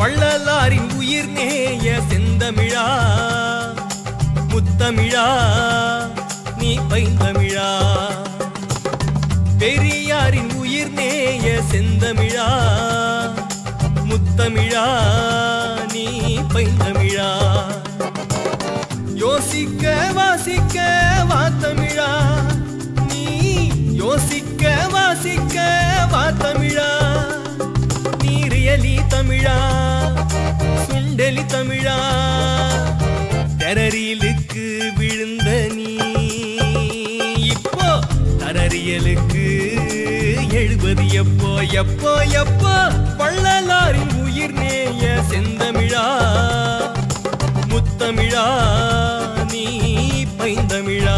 வள்ளலாரின் உயிர் நேய செந்தமிழா முத்தமிழா நீ பைந்தமிழா பெரியாரின் உயிர் நேய செந்தமிழா முத்தமிழா நீ பைந்தமிழா யோசிக்க வாசிக்க வாத்தமிழா நீ யோசிக்க வாசிக்க வாத்தமிழா நீ ரியலி தமிழா சுண்டலி தமிழா தரரியலுக்கு விழுந்த நீ இப்போ தரரியலுக்கு எழுபது எப்போ எப்போ எப்போ வள்ளலாரின் உயிர் நேய செந்தமிழா முத்தமிழா நீ பைந்தமிழா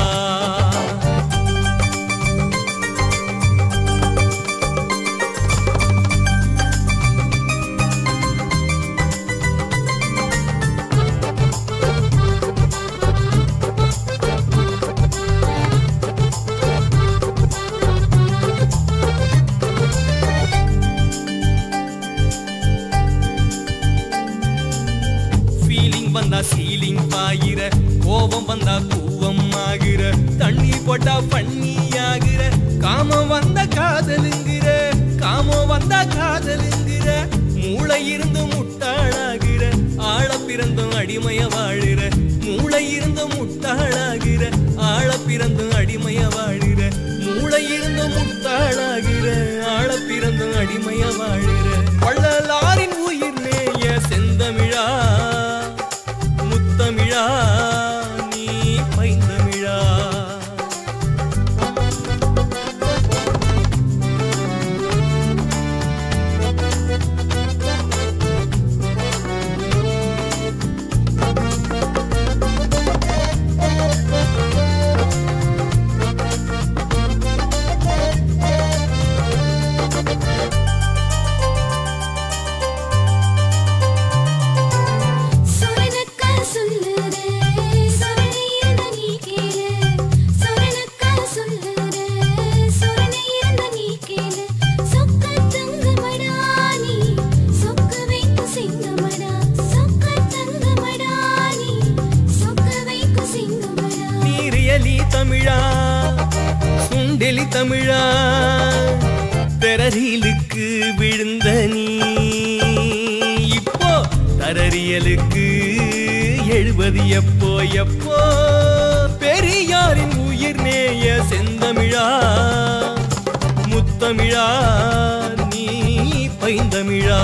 ஃபீலிங் வந்தா சீலிங் பாயிர கோபம் வந்தா கூவம் ஆகிற தண்ணி போட்டா பண்ணி ஆகிற காமம் வந்தா காதலுங்கிற காமம் வந்தா காதலுங்கிற மூளை இருந்து முட்டாளாகிற ஆழ பிறந்தும் அடிமைய வாழுற மூளை இருந்து முட்டாளாகிற ஆழ பிறந்தும் அடிமைய வாழுற மூளை இருந்து முட்டாளாகிற ஆழ பிறந்தும் அடிமைய வாழுற வள்ளலாரின் உயிர் நேய செந்தமிழா முத்தமிழா நீ பைந்தமிழா சொரனக்கா சொல்லுறே சொரணையிருந்த நீ கேளு சொரனக்கா சொல்லுறே சொரணையிருந்த நீ கேளு சொக்க தங்கமடா நீ சொக்க வைக்கு சிங்கமடா சொக்க தங்கமடா நீ சொக்க வைக்கு சிங்கமடா நீ ரியலி தமிழா சுண்டெலி தமிழா பெரரியலுக்கு விழுந்த நீ இப்போ தரரியலுக்கு எழுபது எப்போ எப்போ பெரியாரின் உயிர் நேய செந்தமிழா முத்தமிழா நீ பைந்தமிழா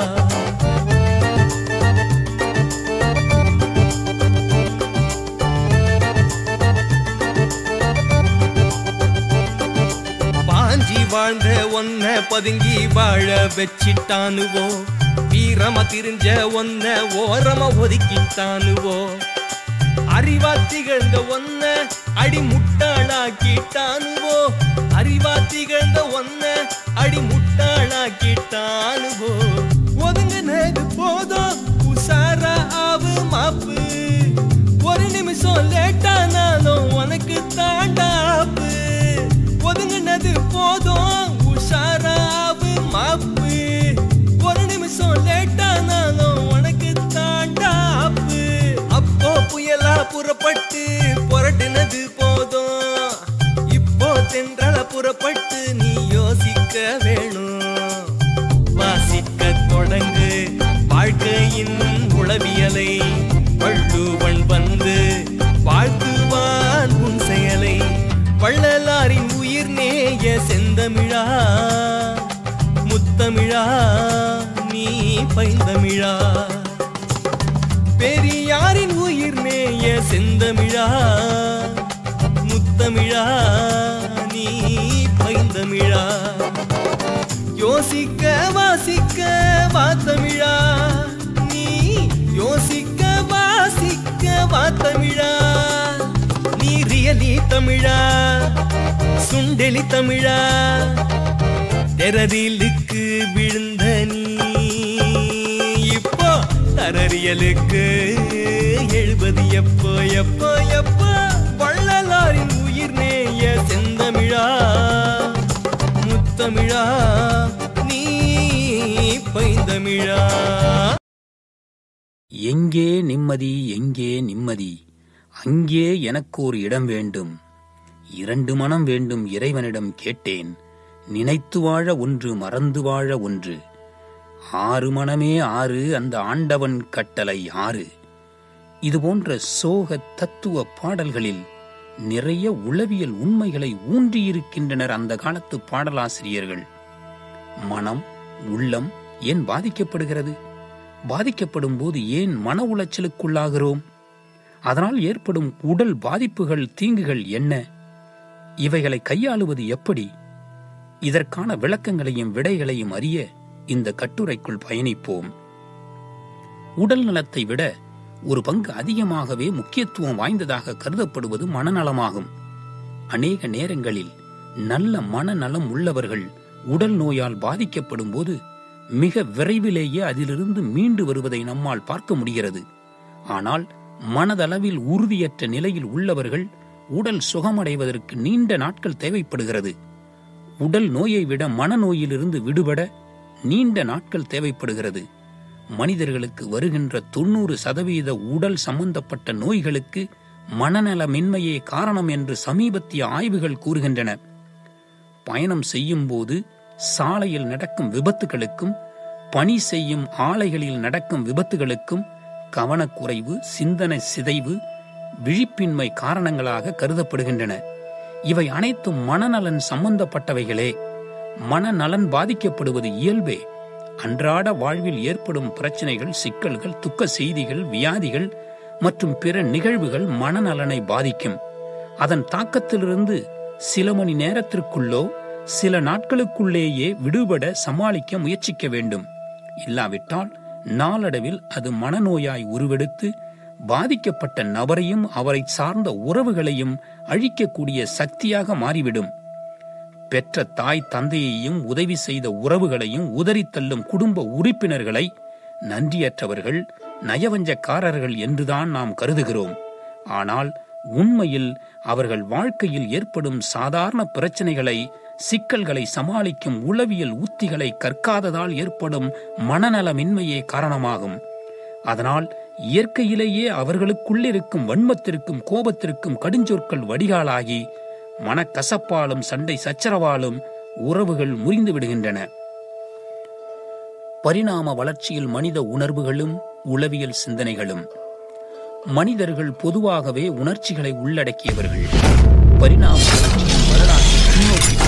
பாஞ்சி வாழ்ந்த ஒன்ன பதுங்கி வாழ வச்சிட்டானுவோ வீரம திரிஞ்ச ஒன்ன ஓரம ஒதுக்கிட்டானுவோ அறிவா திகழ்ந்த ஒன்ன அடி முட்டாளாக்கிட்டானுவோ அறிவா திகழ்ந்த ஒன்ன அடி முட்டாளாக்கிட்டானுவோ ஒதுங்கினது போதும் உசாரா ஆவு மாப்பு ஒரு நிமிஷம் லேட்டானாலும் உனக்கு தாண்டாப்பு ஒதுங்கினது போதும் உஷாராவு மாப்பு ஒரு நிமிஷம் லேட்டானாலும் உனக்கு தாண்டாப்பு அப்போ புயலா புறப்பட்டு புரட்டினது போதும் இப்போ தென்றல புறப்பட்டு நீ யோசிக்க வேணும் வாசிக்க தொடங்கு வாழ்க்கையின் உளவியலை வள்ளுவன் வந்து வாழ்த்துவான் உன் செயலை வள்ளலாரின் உயிர் நேய செந்தமிழா முத்தமிழா நீ பைந்தமிழா பெரியாரின் உயிர் நேய செந்தமிழா முத்தமிழா நீ பைந்தமிழா யோசிக்க வாசிக்க வாத்தமிழா நீ யோசிக்க வாசிக்க வாத்தமிழா நீ ரியலி தமிழா சுண்டெலி தமிழா தெரரிலுக்கு விழுந்த நீ இப்போ தரறியலுக்கு எழுபது எப்போ எப்போ எப்போ வள்ளலாரின் உயிர் நேய செந்தமிழா முத்தமிழா நீ பைந்தமிழா எங்கே நிம்மதி எங்கே நிம்மதி அங்கே எனக்கோர் இடம் வேண்டும் இரண்டு மனம் வேண்டும் இறைவனிடம் கேட்டேன் நினைத்து வாழ ஒன்று மறந்து வாழ ஒன்று ஆறு மனமே ஆறு அந்த ஆண்டவன் கட்டளை ஆறு இதுபோன்ற சோக தத்துவ பாடல்களில் நிறைய உளவியல் உண்மைகளை ஊன்றியிருக்கின்றனர் அந்த காலத்து பாடலாசிரியர்கள் மனம் உள்ளம் ஏன் பாதிக்கப்படுகிறது பாதிக்கப்படும் போது ஏன் மன உளைச்சலுக்குள்ளாகிறோம் அதனால் ஏற்படும் உடல் பாதிப்புகள் தீங்குகள் என்ன இவைகளை கையாளுவது எப்படி இதற்கான விளக்கங்களையும் விடைகளையும் அறிய இந்த கட்டுரைக்குள் பயணிப்போம் உடல் நலத்தை விட ஒரு பங்கு அதிகமாகவே முக்கியத்துவம் வாய்ந்ததாக கருதப்படுவது மனநலமாகும் அநேக நேரங்களில் நல்ல மனநலம் உள்ளவர்கள் உடல் நோயால் பாதிக்கப்படும் போது மிக விரைவிலேயே அதிலிருந்து மீண்டு வருவதை நம்மால் பார்க்க முடிகிறது ஆனால் மனதளவில் உறுதியற்ற நிலையில் உள்ளவர்கள் உடல் சுகமடைவதற்கு நீண்ட நாட்கள் தேவைப்படுகிறது உடல் நோயை விட மனநோயிலிருந்து விடுபட நீண்ட நாட்கள் தேவைப்படுகிறது மனிதர்களுக்கு வருகின்ற தொண்ணூறு சதவீத உடல் சம்பந்தப்பட்ட நோய்களுக்கு மனநலமின்மையே காரணம் என்று சமீபத்திய ஆய்வுகள் கூறுகின்றன பயணம் செய்யும் போது சாலையில் நடக்கும் விபத்துகளுக்கும் பணி செய்யும் ஆலைகளில் நடக்கும் விபத்துகளுக்கும் கவனக்குறைவு சிந்தனை சிதைவு விழிப்பின்மை காரணங்களாக கருதப்படுகின்றன இவை அனைத்தும் மனநலன் சம்பந்தப்பட்டவைகளே மனநலன் பாதிக்கப்படுவது இயல்பே அன்றாட வாழ்வில் ஏற்படும் பிரச்சனைகள் சிக்கல்கள் துக்க செய்திகள் வியாதிகள் மற்றும் பிற நிகழ்வுகள் மனநலனை பாதிக்கும் அதன் தாக்கத்திலிருந்து சில மணி நேரத்திற்குள்ளோ சில நாட்களுக்குள்ளேயே விடுபட சமாளிக்க முயற்சிக்க வேண்டும் இல்லாவிட்டால் நாளடைவில் அது மனநோயாய் உருவெடுத்து பாதிக்கப்பட்ட நபரையும் அவரை சார்ந்த உறவுகளையும் அழிக்கக்கூடிய சக்தியாக மாறிவிடும் பெற்ற தாய் தந்தையையும் உதவி செய்த உறவுகளையும் உதறித் தள்ளும் குடும்ப உறுப்பினர்களை நன்றியற்றவர்கள் நயவஞ்சக்காரர்கள் என்றுதான் நாம் கருதுகிறோம் ஆனால் உண்மையில் அவர்கள் வாழ்க்கையில் ஏற்படும் சாதாரண பிரச்சனைகளை சிக்கல்களை சமாளிக்கும் உளவியல் உத்திகளை கற்காததால் ஏற்படும் மனநலமின்மையே காரணமாகும் அதனால் இயற்கையிலேயே அவர்களுக்குள்ளிருக்கும் வன்மத்திற்கும் கோபத்திற்கும் கடுஞ்சொற்கள் வடிகாலாகி மனக்கசப்பாலும் சண்டை சச்சரவாலும் உறவுகள் முறிந்து விடுகின்றன பரிணாம வளர்ச்சியில் மனித உணர்வுகளும் உளவியல் சிந்தனைகளும் மனிதர்கள் பொதுவாகவே உணர்ச்சிகளை உள்ளடக்கியவர்கள் பரிணாம வளர்ச்சியின் வரலாற்றை பின்னோக்கி